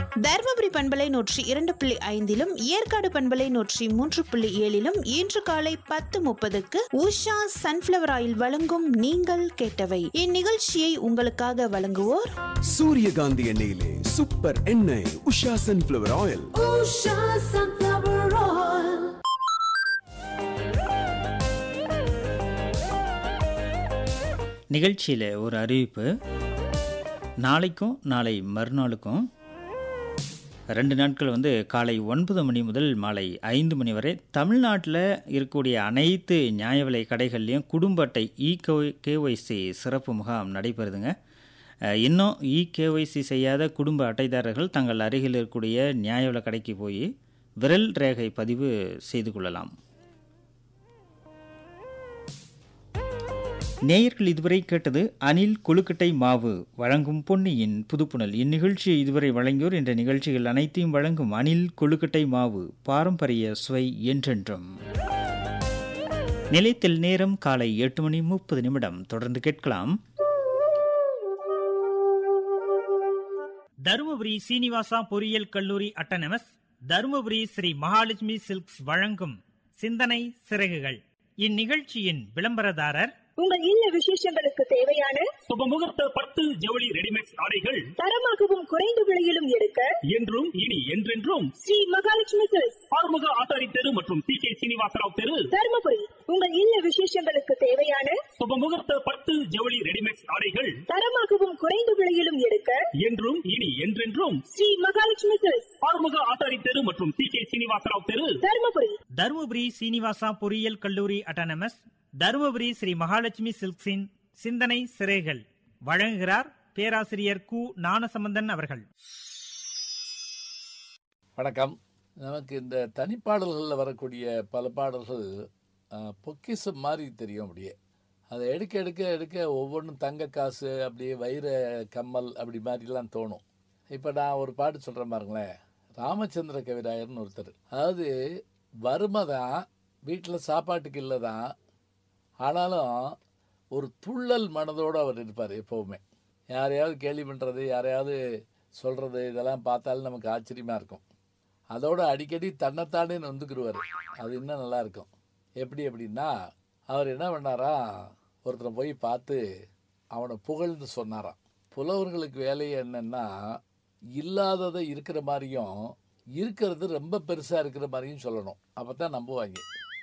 தருமபுரி பண்பலை நூற்றி இரண்டு புள்ளி ஐந்திலும் ஏற்காடு பண்பலை நூற்றி மூன்று புள்ளி ஏழிலும் இன்று காலை பத்து முப்பதுக்கு உஷா சன்ஃபிளவர் ஆயில் வழங்கும் நீங்கள் கேட்டவை இந்நிகழ்ச்சியை உங்களுக்காக வழங்குவோர் சூரியகாந்தி எண்ணெயிலே சூப்பர் எண்ணெய் உஷா சன்ஃபிளவர் ஆயில் நிகழ்ச்சியில் ஒரு அறிவிப்பு நாளைக்கும் நாளை மறுநாளுக்கும் ரெண்டு நாட்கள் வந்து காலை ஒன்பது மணி முதல் மாலை ஐந்து மணி வரை தமிழ்நாட்டில் இருக்கக்கூடிய அனைத்து நியாய விலை கடைகள்லையும் குடும்ப அட்டை இ கேஒய்சி சிறப்பு முகாம் நடைபெறுதுங்க அஹ், இன்னும் இ கேஒய்சி செய்யாத குடும்ப அட்டைதாரர்கள் தங்கள் அருகில் இருக்கக்கூடிய நியாய விலை கடைக்கு போய் விரல் ரேகை பதிவு செய்து கொள்ளலாம் நேயர்கள் இதுவரை கேட்டது அனில் கொழுக்கட்டை மாவு வழங்கும் பொன்னியின் புதுப்புணல் இந்நிகழ்ச்சியை இதுவரை வழங்கியோர் என்ற நிகழ்ச்சிகள் அனைத்தையும் வழங்கும் அனில் கொழுக்கட்டை மாவு பாரம்பரிய சுவை என்றென்றும் நிலையத்தில் நேரம் காலை எட்டு மணி முப்பது நிமிடம் தொடர்ந்து கேட்கலாம் தருமபுரி சீனிவாசா பொறியியல் கல்லூரி அட்டனமஸ் தருமபுரி ஸ்ரீ மகாலட்சுமி சில்க்ஸ் வழங்கும் சிந்தனை சிறகுகள் இந்நிகழ்ச்சியின் விளம்பரதாரர் உங்கள் இல்ல விசேஷங்களுக்கு தேவையான சுபமுகூர்த்த பட்டு ஜவுளி ரெடிமேட் ஆடைகள் தரமாகவும் குறைந்த விலையிலும் எடுக்க என்றும் இனி என்றென்றும் ஸ்ரீ மகாலட்சுமி சில்க்ஸ் ஆறுமுக ஆசாரி தெரு மற்றும் சி கே சீனிவாசராவ் தெரு தருமபுரி உங்கள் இல்ல விசேஷங்களுக்கு தேவையான சுபமுகூர்த்த பட்டு ஜவுளி ரெடிமேட் ஆடைகள் தரமாகவும் குறைந்த விலையிலும் எடுக்க என்றும் இனி என்றென்றும் ஸ்ரீ மகாலட்சுமி சில்க்ஸ் ஆறுமுக ஆசாரி தெரு மற்றும் சி கே சீனிவாசராவ் தெரு தருமபுரி தருமபுரி சீனிவாசா பொறியியல் கல்லூரி அட்டனமஸ் தருமபுரி ஸ்ரீ மகாலட்சுமி சில்க்ஸின் சிந்தனை சிறைகள் வழங்குகிறார் பேராசிரியர் கு ஞானசம்பந்தன் அவர்கள் வணக்கம் நமக்கு இந்த தனிப்பாடல்களில் வரக்கூடிய பல பாடல்கள் அஹ், பொக்கிஷம் மாதிரி தெரியும் அப்படியே அதை எடுக்க எடுக்க எடுக்க ஒவ்வொன்றும் தங்க காசு அப்படியே வைர கம்மல் அப்படி மாதிரிலாம் தோணும் இப்போ நான் ஒரு பாட்டு சொல்கிறேன் பாருங்களேன் ராமச்சந்திர கவிராயர்னு ஒருத்தர் அதாவது வறுமை தான் வீட்டில் சாப்பாட்டுக்கு இல்லை தான் ஆனாலும் ஒரு துள்ளல் மனதோடு அவர் இருப்பார் எப்போவுமே யாரையாவது கேலி பண்ணுறது யாரையாவது சொல்கிறது இதெல்லாம் பார்த்தாலும் நமக்கு ஆச்சரியமாக இருக்கும் அதோட அடிக்கடி தன்னைத்தானே நொந்துக்கிடுவார் அது இன்னும் நல்லா இருக்கும் எப்படி அப்படின்னா அவர் என்ன பண்ணாரா ஒருத்தரை போய் பார்த்து அவனை புகழ்ந்து சொன்னாராம் புலவர்களுக்கு வேலையே என்னன்னா இல்லாததை இருக்கிற மாதிரியும் இருக்கிறது ரொம்ப பெருசாக இருக்கிற மாதிரியும் சொல்லணும் அப்போ தான் நம்புவாங்க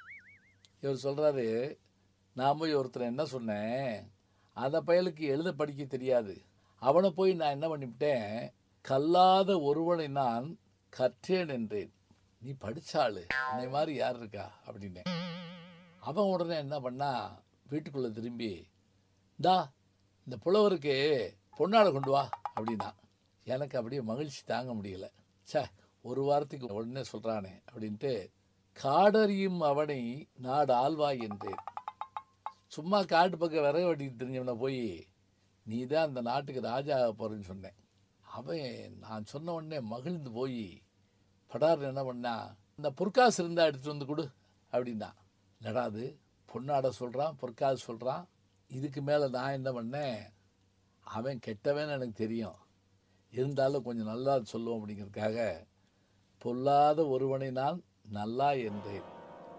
இவர் சொல்கிறாரு நான் போய் ஒருத்தர் என்ன சொன்னேன் அந்த பயலுக்கு எழுத படிக்க தெரியாது அவனை போய் நான் என்ன பண்ணிவிட்டேன் கல்லாத ஒருவனை நான் கற்றேன் என்றேன் நீ படிச்சாளு உன்னை மாதிரி யார் இருக்கா அப்படின்னேன் அவன் உடனே என்ன பண்ணா வீட்டுக்குள்ளே திரும்பி இந்தா இந்த புலவருக்கு பொன்னாடை கொண்டு வா அப்படின்னா எனக்கு அப்படியே மகிழ்ச்சி தாங்க முடியல ச்சே ஒரு வாரத்துக்கு உடனே சொல்கிறானே அப்படின்ட்டு காடறியும் அவனை நாடு ஆழ்வாய் என்றேன் சும்மா காட்டு பக்கம் விறகு வெட்டிட்டு தெரிஞ்சவனை போய் நீ தான் அந்த நாட்டுக்கு ராஜா ஆக போகிறேன்னு சொன்னேன் அவன் நான் சொன்ன உடனே மகிழ்ந்து போய் படார் என்ன பண்ணா இந்த பொற்காசு இருந்தால் எடுத்துட்டு வந்து கொடு அப்படின்னா என்னடா அது பொன்னாட சொல்கிறான் பொற்காசு சொல்கிறான் இதுக்கு மேலே நான் என்ன பண்ணேன் அவன் கெட்டவன் எனக்கு தெரியும் இருந்தாலும் கொஞ்சம் நல்லா சொல்லுவோம் அப்படிங்கிறதுக்காக பொல்லாத ஒருவனை நான் நல்லா என்றேன்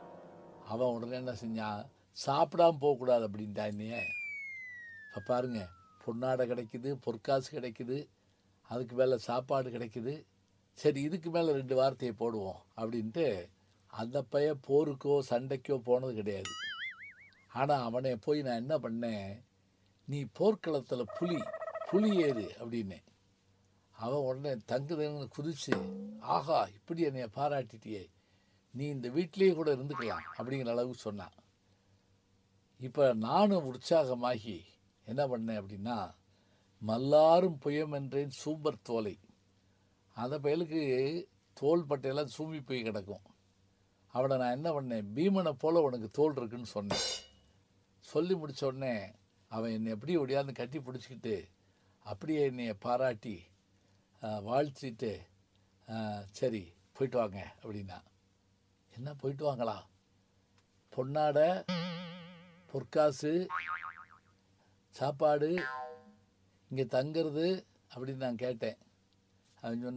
அவன் உடனே என்ன செஞ்சான் சாப்பிடாம போகக்கூடாது அப்படின்ட்டான் என்னைய இப்போ பாருங்க பொன்னாடை கிடைக்குது பொற்காசு கிடைக்குது அதுக்கு மேலே சாப்பாடு கிடைக்குது சரி இதுக்கு மேலே ரெண்டு வார்த்தையை போடுவோம் அப்படின்ட்டு அந்த பைய போருக்கோ சண்டைக்கோ போனது கிடையாது ஆனால் அவனை போய் நான் என்ன பண்ணேன் நீ போர்க்களத்தில் புலி புலி ஏறு அப்படின்னேன் அவன் உடனே தங்குதன்னு குதிச்சு ஆஹா இப்படி என்னைய பாராட்டிட்டியே நீ இந்த வீட்டிலேயே கூட இருந்துக்கலாம் அப்படிங்கிற அளவுக்கு சொன்னான் இப்போ நானும் உற்சாகமாகி என்ன பண்ணேன் அப்படின்னா மல்லாரும் புயமென்றேன் சூப்பர் தோலை அந்த பயலுக்கு தோல் பட்டையெல்லாம் சூம்பி போய் கிடக்கும் அவனை நான் என்ன பண்ணேன் பீமனை போல உனக்கு தோல் இருக்குன்னு சொன்னேன் சொல்லி முடிச்ச உடனே அவன் என்னை எப்படியே ஒடியாந்து கட்டி பிடிச்சிக்கிட்டு அப்படியே என்னைய பாராட்டி ஆ, வாழ்த்திட்டு ஆ, சரி போயிட்டு வாங்க அப்படின்னா என்ன போயிட்டு வாங்களா பொன்னாடை பொற்காசு சாப்பாடு இங்கே தங்குறது அப்படின்னு நான் கேட்டேன் அவன் சொன்னான்